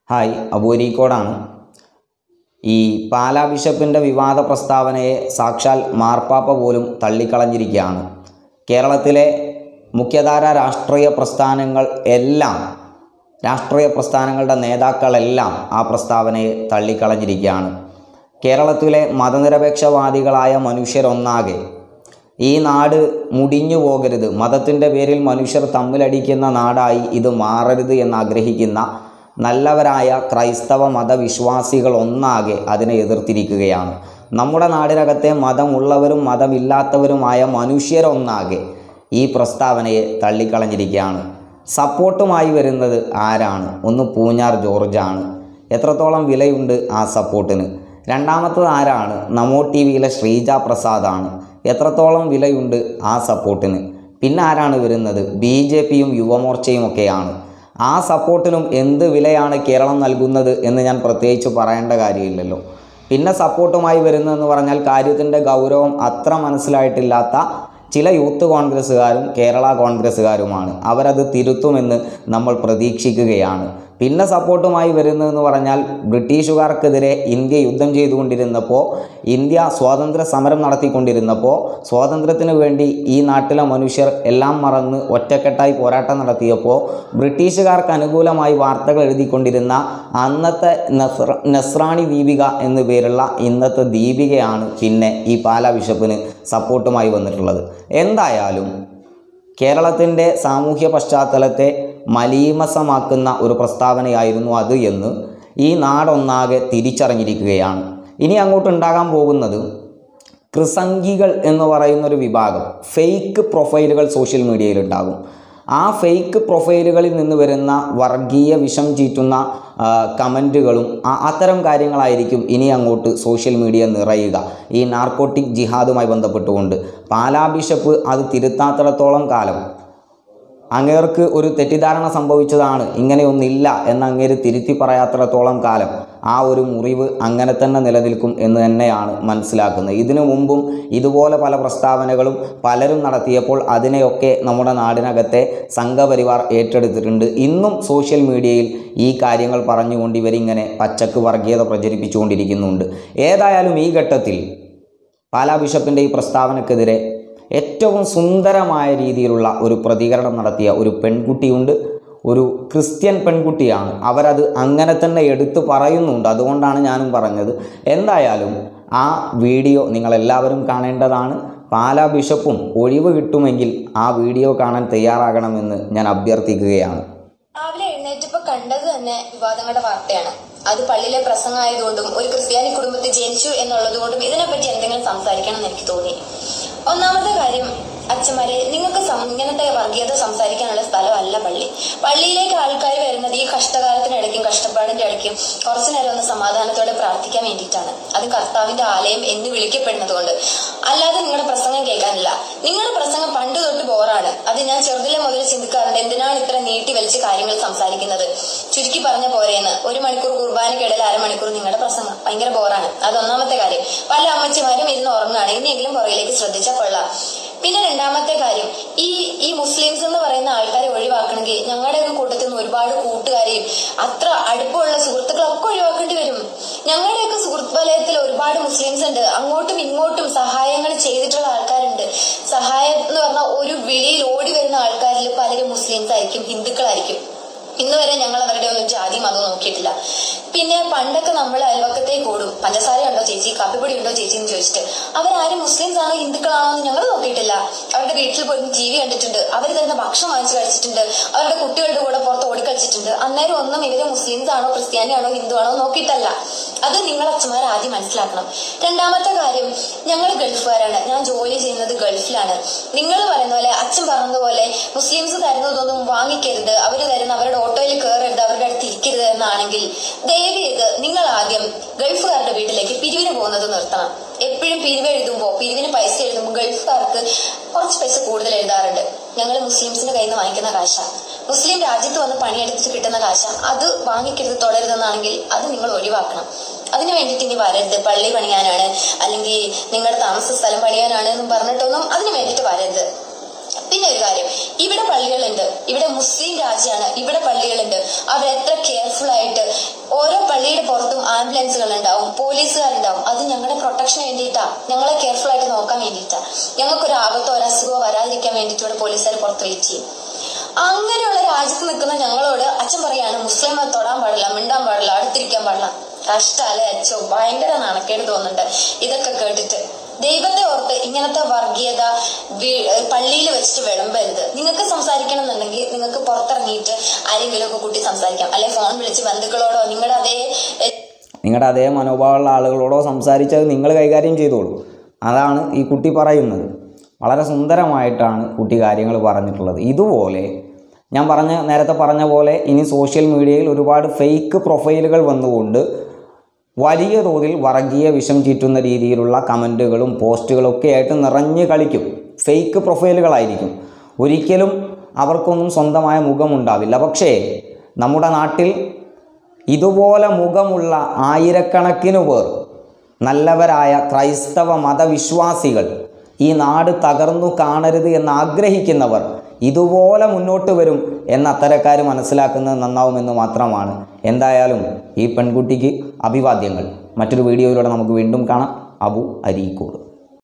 hi അബൂരിക്കോടാണ് ഈ പാലാ ബിഷപ്പിൻ്റെ വിവാദ പ്രസ്താവനയെ സാക്ഷാൽ മാർപ്പാപ്പ പോലും തള്ളിക്കളഞ്ഞിരിക്കുകയാണ് കേരളത്തിലെ മുഖ്യധാര രാഷ്ട്രീയ പ്രസ്ഥാനങ്ങൾ എല്ലാം രാഷ്ട്രീയ പ്രസ്ഥാനങ്ങളുടെ നേതാക്കളെല്ലാം ആ പ്രസ്താവനയെ തള്ളിക്കളഞ്ഞിരിക്കുകയാണ് കേരളത്തിലെ മതനിരപേക്ഷവാദികളായ മനുഷ്യരൊന്നാകെ ഈ നാട് മുടിഞ്ഞു പോകരുത് മതത്തിൻ്റെ പേരിൽ മനുഷ്യർ തമ്മിലടിക്കുന്ന നാടായി ഇത് മാറരുത് എന്നാഗ്രഹിക്കുന്ന നല്ലവരായ ക്രൈസ്തവ മതവിശ്വാസികൾ ഒന്നാകെ അതിനെ എതിർത്തിരിക്കുകയാണ് നമ്മുടെ നാടിനകത്തെ മതമുള്ളവരും മതമില്ലാത്തവരുമായ മനുഷ്യരൊന്നാകെ ഈ പ്രസ്താവനയെ തള്ളിക്കളഞ്ഞിരിക്കുകയാണ് സപ്പോർട്ടുമായി വരുന്നത് ആരാണ് ഒന്ന് പൂഞ്ഞാർ ജോർജാണ് എത്രത്തോളം വിലയുണ്ട് ആ സപ്പോർട്ടിന് രണ്ടാമത്തത് ആരാണ് നമോ ടി വിയിലെ ശ്രീജ പ്രസാദാണ് എത്രത്തോളം വിലയുണ്ട് ആ സപ്പോർട്ടിന് പിന്നെ ആരാണ് വരുന്നത് ബി ജെ പിയും യുവമോർച്ചയും ഒക്കെയാണ് ആ സപ്പോർട്ടിനും എന്ത് വിലയാണ് കേരളം നൽകുന്നത് എന്ന് ഞാൻ പ്രത്യേകിച്ച് പറയേണ്ട കാര്യമില്ലല്ലോ പിന്നെ സപ്പോർട്ടുമായി വരുന്നതെന്ന് പറഞ്ഞാൽ കാര്യത്തിൻ്റെ ഗൗരവം അത്ര മനസ്സിലായിട്ടില്ലാത്ത ചില യൂത്ത് കോൺഗ്രസ്സുകാരും കേരള കോൺഗ്രസ്സുകാരുമാണ് അവരത് തിരുത്തുമെന്ന് നമ്മൾ പ്രതീക്ഷിക്കുകയാണ് പിന്നെ സപ്പോർട്ടുമായി വരുന്നതെന്ന് പറഞ്ഞാൽ ബ്രിട്ടീഷുകാർക്കെതിരെ ഇന്ത്യ യുദ്ധം ചെയ്തുകൊണ്ടിരുന്നപ്പോൾ ഇന്ത്യ സ്വാതന്ത്ര്യ സമരം നടത്തിക്കൊണ്ടിരുന്നപ്പോൾ സ്വാതന്ത്ര്യത്തിന് വേണ്ടി ഈ നാട്ടിലെ മനുഷ്യർ എല്ലാം മറന്ന് ഒറ്റക്കെട്ടായി പോരാട്ടം നടത്തിയപ്പോൾ ബ്രിട്ടീഷുകാർക്ക് അനുകൂലമായി വാർത്തകൾ എഴുതിക്കൊണ്ടിരുന്ന അന്നത്തെ നസ്ര നസ്രാണി ദീപിക എന്നു പേരുള്ള ഇന്നത്തെ ദീപികയാണ് പിന്നെ ഈ പാലാ ബിഷപ്പിന് സപ്പോർട്ടുമായി വന്നിട്ടുള്ളത് എന്തായാലും കേരളത്തിൻ്റെ സാമൂഹ്യ പശ്ചാത്തലത്തെ മലീമസമാക്കുന്ന ഒരു പ്രസ്താവനയായിരുന്നു അത് എന്ന് ഈ നാടൊന്നാകെ തിരിച്ചറിഞ്ഞിരിക്കുകയാണ് ഇനി അങ്ങോട്ട് ഉണ്ടാകാൻ പോകുന്നത് കൃസംഗികൾ എന്ന് പറയുന്ന ഒരു വിഭാഗം ഫേക്ക് പ്രൊഫൈലുകൾ സോഷ്യൽ മീഡിയയിൽ ഉണ്ടാകും ആ ഫേക്ക് പ്രൊഫൈലുകളിൽ നിന്ന് വരുന്ന വർഗീയ വിഷം ചീറ്റുന്ന ആ, കമൻറ്റുകളും ആ- അത്തരം കാര്യങ്ങളായിരിക്കും ഇനി അങ്ങോട്ട് സോഷ്യൽ മീഡിയ നിറയുക ഈ നാർക്കോട്ടിക് ജിഹാദുമായി ബന്ധപ്പെട്ടുകൊണ്ട് പാലാ ബിഷപ്പ് അത് തിരുത്താത്തിടത്തോളം കാലം അങ്ങേർക്ക് ഒരു തെറ്റിദ്ധാരണ സംഭവിച്ചതാണ് ഇങ്ങനെയൊന്നില്ല എന്ന് അങ്ങേര് തിരുത്തി പറയാത്തിടത്തോളം കാലം ആ ഒരു മുറിവ് അങ്ങനെ തന്നെ നിലനിൽക്കും എന്ന് തന്നെയാണ് മനസ്സിലാക്കുന്നത് ഇതിനു മുമ്പും ഇതുപോലെ പല പ്രസ്താവനകളും പലരും നടത്തിയപ്പോൾ അതിനെയൊക്കെ നമ്മുടെ നാടിനകത്തെ സംഘപരിവാർ ഏറ്റെടുത്തിട്ടുണ്ട് ഇന്നും സോഷ്യൽ മീഡിയയിൽ ഈ കാര്യങ്ങൾ പറഞ്ഞുകൊണ്ട് ഇവരിങ്ങനെ പച്ചക്ക് വർഗീയത പ്രചരിപ്പിച്ചുകൊണ്ടിരിക്കുന്നുണ്ട് ഏതായാലും ഈ ഘട്ടത്തിൽ പാലാ ബിഷപ്പിൻ്റെ ഈ പ്രസ്താവനക്കെതിരെ ഏറ്റവും സുന്ദരമായ രീതിയിലുള്ള ഒരു പ്രതികരണം നടത്തിയ ഒരു പെൺകുട്ടിയുണ്ട് ഒരു ക്രിസ്ത്യൻ പെൺകുട്ടിയാണ് അവരത് അങ്ങനെ തന്നെ എടുത്തു പറയുന്നുണ്ട് അതുകൊണ്ടാണ് ഞാനും പറഞ്ഞത് എന്തായാലും ആ വീഡിയോ നിങ്ങളെല്ലാവരും കാണേണ്ടതാണ് പാലാ ബിഷപ്പും ഒഴിവ് കിട്ടുമെങ്കിൽ ആ വീഡിയോ കാണാൻ തയ്യാറാകണമെന്ന് ഞാൻ അഭ്യർത്ഥിക്കുകയാണ് രാവിലെ എഴുന്നേറ്റപ്പോ കണ്ടത് തന്നെ വിവാദങ്ങളുടെ വാർത്തയാണ് അത് പള്ളിയിലെ പ്രസംഗമായതുകൊണ്ടും ഒരു ക്രിസ്ത്യാനി കുടുംബത്തിൽ ജനിച്ചു എന്നുള്ളത് കൊണ്ടും ഇതിനെപ്പറ്റി എന്തെങ്കിലും സംസാരിക്കണം എന്ന് എനിക്ക് തോന്നി ഒന്നാമത്തെ കാര്യം അച്ഛന്മാരെ നിങ്ങൾക്ക് സം- ഇങ്ങനത്തെ വർഗീയത സംസാരിക്കാനുള്ള സ്ഥലമല്ല പള്ളി പള്ളിയിലേക്ക് ആൾക്കാർ വരുന്നത് ഈ കഷ്ടകാലത്തിനിടയ്ക്കും കഷ്ടപ്പാടിന്റെ ഇടയ്ക്കും കുറച്ചു നേരം ഒന്ന് സമാധാനത്തോടെ പ്രാർത്ഥിക്കാൻ വേണ്ടിയിട്ടാണ് അത് കർത്താവിന്റെ ആലയം എന്ന് വിളിക്കപ്പെടുന്നത് കൊണ്ട് അല്ലാതെ നിങ്ങളുടെ പ്രസംഗം കേൾക്കാനില്ല നിങ്ങളുടെ പ്രസംഗം പണ്ട് തൊട്ട് ബോറാണ് അത് ഞാൻ ചെറുതിലെ മുതൽ ചിന്തിക്കാറുണ്ട് എന്തിനാണ് ഇത്ര നീട്ടി വലിച്ച് കാര്യങ്ങൾ സംസാരിക്കുന്നത് ചുരുക്കി പറഞ്ഞ പോരെയെന്ന് ഒരു മണിക്കൂർ കുർബാനക്കിടയിൽ അരമണിക്കൂർ നിങ്ങളുടെ പ്രസംഗം ഭയങ്കര ബോറാണ് അത് ഒന്നാമത്തെ കാര്യം പല അമ്മച്ചിമാരും ഇരുന്ന് ഉറങ്ങുകയാണ് ഇനിയെങ്കിലും പുറകിലേക്ക് ശ്രദ്ധിച്ചാൽ കൊള്ളാം പിന്നെ രണ്ടാമത്തെ കാര്യം ഈ ഈ മുസ്ലിംസ് എന്ന് പറയുന്ന ആൾക്കാരെ ഒഴിവാക്കണമെങ്കിൽ ഞങ്ങളുടെയൊക്കെ കൂട്ടത്തിൽ നിന്ന് ഒരുപാട് കൂട്ടുകാരെയും അത്ര അടുപ്പമുള്ള സുഹൃത്തുക്കളൊക്കെ ഒഴിവാക്കേണ്ടി വരും ഞങ്ങളുടെയൊക്കെ സുഹൃത്ത് വലയത്തിൽ ഒരുപാട് മുസ്ലിംസ് ഉണ്ട് അങ്ങോട്ടും ഇങ്ങോട്ടും സഹായങ്ങൾ ചെയ്തിട്ടുള്ള ആൾക്കാരുണ്ട് സഹായം എന്ന് പറഞ്ഞാൽ ഒരു വിളിയിൽ ഓടി വരുന്ന ആൾക്കാരിൽ പലരും മുസ്ലിംസ് ആയിരിക്കും ഹിന്ദുക്കളായിരിക്കും ഇന്ന് വരെ ഞങ്ങൾ അവരുടെ ഒന്നും ജാതി മതവും നോക്കിയിട്ടില്ല പിന്നെ പണ്ടൊക്കെ നമ്മൾ അയൽവക്കത്തേക്ക് ഓടും പഞ്ചസാര ഉണ്ടോ ചേച്ചി കാപ്പിപ്പൊടി ഉണ്ടോ ചേച്ചി എന്ന് ചോദിച്ചിട്ട് അവരാരും മുസ്ലിംസ് ആണോ ഹിന്ദുക്കളാണോ എന്ന് ഞങ്ങൾ നോക്കിയിട്ടില്ല അവരുടെ വീട്ടിൽ പോയി ടി വി കണ്ടിട്ടുണ്ട് അവർ തരുന്ന ഭക്ഷണം വാങ്ങിച്ച് കഴിച്ചിട്ടുണ്ട് അവരുടെ കുട്ടികളുടെ കൂടെ പുറത്ത് ഓടിക്കളിച്ചിട്ടുണ്ട് അന്നേരം ഒന്നും ഇവര് മുസ്ലിംസ് ആണോ ക്രിസ്ത്യാനി ആണോ ഹിന്ദു ആണോ നോക്കിയിട്ടല്ല അത് നിങ്ങൾ അച്ഛന്മാർ ആദ്യം മനസ്സിലാക്കണം രണ്ടാമത്തെ കാര്യം ഞങ്ങൾ ഗൾഫുകാരാണ് ഞാൻ ജോലി ചെയ്യുന്നത് ഗൾഫിലാണ് നിങ്ങൾ പറയുന്ന പോലെ അച്ഛൻ പറഞ്ഞതുപോലെ മുസ്ലിംസ് തരുന്നതൊന്നും വാങ്ങിക്കരുത് അവർ തരുന്ന അവരുടെ ഓട്ടോയിൽ കയറരുത് അവരുടെ അടുത്ത് ഇരിക്കരുത് എന്നാണെങ്കിൽ ദയവ് ചെയ്ത് നിങ്ങൾ ആദ്യം ഗൾഫുകാരുടെ വീട്ടിലേക്ക് പിരിവിന് പോകുന്നത് നിർത്തണം എപ്പോഴും പിരിവ് എഴുതുമ്പോൾ പിരിവിന് പൈസ എഴുതുമ്പോൾ ഗൾഫുകാർക്ക് കുറച്ച് പൈസ കൂടുതൽ എഴുതാറുണ്ട് ഞങ്ങൾ മുസ്ലിംസിന്റെ കയ്യിൽ നിന്ന് വാങ്ങിക്കുന്ന കാശ മുസ്ലിം രാജ്യത്ത് വന്ന് പണിയെടുത്തിട്ട് കിട്ടുന്ന കാശ അത് വാങ്ങിക്കരുത് തുടരുതെന്നാണെങ്കിൽ അത് നിങ്ങൾ ഒഴിവാക്കണം അതിന് വേണ്ടിയിട്ട് ഇനി വരരുത് പള്ളി പണിയാനാണ് അല്ലെങ്കിൽ നിങ്ങളുടെ താമസ സ്ഥലം പണിയാനാണ് എന്നും പറഞ്ഞിട്ടൊന്നും അതിന് വേണ്ടിയിട്ട് വരരുത് പിന്നെ ഒരു കാര്യം ഇവിടെ പള്ളികളുണ്ട് ഇവിടെ മുസ്ലിം രാജ്യമാണ് ഇവിടെ പള്ളികളുണ്ട് അവർ എത്ര കെയർഫുൾ ആയിട്ട് പുറത്തും ആംബുലൻസുകൾ ഉണ്ടാവും പോലീസുകാരുണ്ടാവും അത് ഞങ്ങളുടെ പ്രൊട്ടക്ഷന് വേണ്ടിയിട്ടാ ഞങ്ങളെ കെയർഫുൾ ആയിട്ട് നോക്കാൻ വേണ്ടിയിട്ടാ ഞങ്ങൾക്കൊരു ആപത്തോ ഒരു അസുഖമോ വരാതിരിക്കാൻ വേണ്ടിയിട്ട് ഇവിടെ പോലീസുകാർ പുറത്ത് വെയിറ്റ് ചെയ്യും അങ്ങനെയുള്ള രാജ്യത്ത് നിൽക്കുന്ന ഞങ്ങളോട് അച്ഛൻ പറയാണ് മുസ്ലിം തൊടാൻ പാടില്ല മിണ്ടാൻ പാടില്ല അടുത്തിരിക്കാൻ പാടില്ല കഷ്ടല്ലേ അച്ഛോ ഭയങ്കര നാണക്കേട് തോന്നുന്നുണ്ട് ഇതൊക്കെ കേട്ടിട്ട് ദൈവത്തെ ഓർത്ത് ഇങ്ങനത്തെ വർഗീയത പള്ളിയിൽ വെച്ചിട്ട് വിളമ്പരുത് നിങ്ങൾക്ക് സംസാരിക്കണം എന്നുണ്ടെങ്കിൽ നിങ്ങൾക്ക് പുറത്തിറങ്ങിയിട്ട് ആരെങ്കിലും ഒക്കെ കൂട്ടി സംസാരിക്കാം അല്ലെ ഫോൺ വിളിച്ച് ബന്ധുക്കളോടോ നിങ്ങളുടെ അതേ എ, നിങ്ങളുടെ അതേ മനോഭാവമുള്ള ആളുകളോടോ സംസാരിച്ചത് നിങ്ങൾ കൈകാര്യം ചെയ്തോളൂ അതാണ് ഈ കുട്ടി പറയുന്നത് വളരെ സുന്ദരമായിട്ടാണ് കുട്ടി കാര്യങ്ങൾ പറഞ്ഞിട്ടുള്ളത് ഇതുപോലെ ഞാൻ പറഞ്ഞ നേരത്തെ പറഞ്ഞ പോലെ ഇനി സോഷ്യൽ മീഡിയയിൽ ഒരുപാട് ഫേക്ക് പ്രൊഫൈലുകൾ വന്നുകൊണ്ട് വലിയ തോതിൽ വർഗീയ വിഷം ചീറ്റുന്ന രീതിയിലുള്ള കമൻറ്റുകളും പോസ്റ്റുകളും ഒക്കെ ആയിട്ട് നിറഞ്ഞു കളിക്കും ഫേക്ക് പ്രൊഫൈലുകളായിരിക്കും ഒരിക്കലും അവർക്കൊന്നും സ്വന്തമായ മുഖമുണ്ടാവില്ല പക്ഷേ നമ്മുടെ നാട്ടിൽ ഇതുപോലെ മുഖമുള്ള ആയിരക്കണക്കിന് പേർ നല്ലവരായ ക്രൈസ്തവ മതവിശ്വാസികൾ ഈ നാട് തകർന്നു കാണരുത് എന്ന് ആഗ്രഹിക്കുന്നവർ ഇതുപോലെ മുന്നോട്ട് വരും എന്ന് അത്തരക്കാർ മനസ്സിലാക്കുന്നത് നന്നാവുമെന്ന് മാത്രമാണ് എന്തായാലും ഈ പെൺകുട്ടിക്ക് അഭിവാദ്യങ്ങൾ മറ്റൊരു വീഡിയോയിലൂടെ നമുക്ക് വീണ്ടും കാണാം അബു അരീക്കോട്